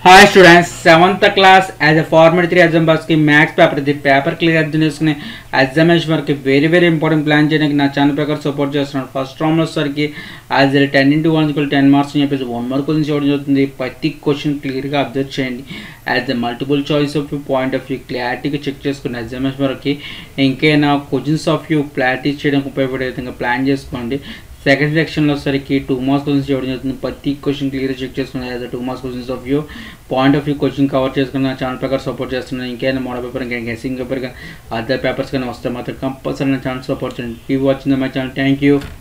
hi students seventh class as a format three exam బాస్కి maths paper ఇది paper clear అర్థం చేసుకుని examination వరకు వెరీ వెరీ ఇంపార్టెంట్ ప్లాన్ చేయడానికి నా ఛానల్ ప్రకారం సపోర్ట్ చేస్తున్నాను ఫస్ట్ రౌండ్లో వచ్చేసరికి as a ten into one ten marks అని చెప్పేసి వన్ మార్క్ గురించి ఇవ్వడం జరుగుతుంది ప్రతి క్వశ్చన్ క్లియర్గా అబ్జర్వ్ చేయండి as a multiple choice of view point of view క్లారిటీగా చెక్ చేసుకుని ఎగ్జామినేషన్ వరకు ఇంకేనా క్వశ్చన్స్ ఆఫ్ వ్యూ క్లారిటీ చేయడానికి ఉపయోగపడే విధంగా ప్లాన్ చేసుకోండి సెకండ్ సెక్షన్లో సరికి టూ మార్క్స్ క్వశ్చన్స్ ఇవ్వడం జరుగుతుంది ప్రతి క్వశ్చన్ క్లియర్ చెక్ చేసుకుని as two marks questions of view point of view question cover చేసుకుని నా ఛానల్ ప్రకారం సపోర్ట్ చేస్తున్నాను ఇంకేమైనా మోడల్ పేపర్ ఇంకా గెసింగ్ పేపర్ అదర్ పేపర్స్ కానీ వస్తే మాత్రం కంపల్సరీ నా ఛానల్ సపోర్ట్ చేయండి ఈ watching my channel thank you